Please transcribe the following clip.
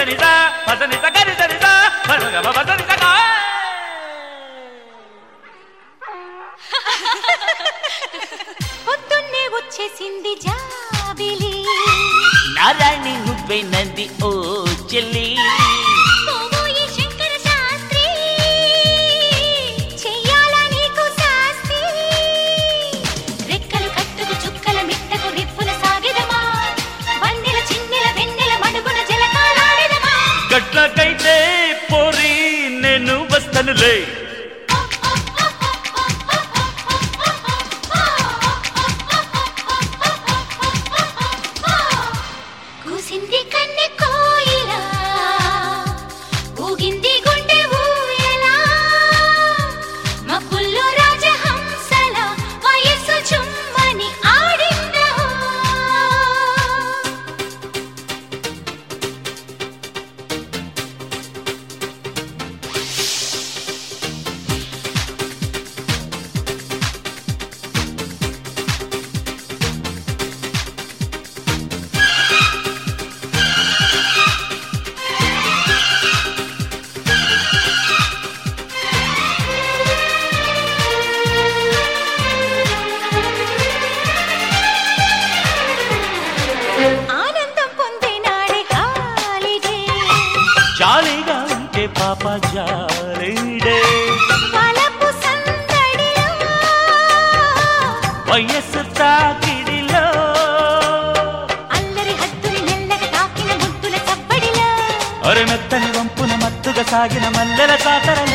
సనిసా పసనిస గరి సనిసా పసగమ పసనిస గా పొద్దున్నే వచ్చేసింది జాబిలి నారాయణి నువ్వేనంది ఓ చెల్లి పోబోయే శంకర శాస్త్రి చెయ్యాలా నీకు శాస్త్రి రెక్కలు కట్టుకు చుక్కల మిట్టకు రిప్పున సాగెదమా వన్నెల చిన్నెల వెన్నెల మడుగున జలకాలాడెదమా గట్లకైతే పోరి నేను వస్తనులే కూసింది కన్నె కోయిలా ఊగింది గుండె ఊయలా మబ్బుల్లో రాజహంసల వయస్సు చుమ్మని ఆడిందా ఆనందం పొందినాడే హాలిడే జాలీగా ఉంటే పాప జాలీడే వలపు సందడిలో వయస్సు తాకిడిలో అల్లరి హద్దుని మెల్లగా తాకిన ముద్దుల చప్పడిలో అరమెత్తని వంపున మత్తుగా సాగిన మల్లెల కాతరలో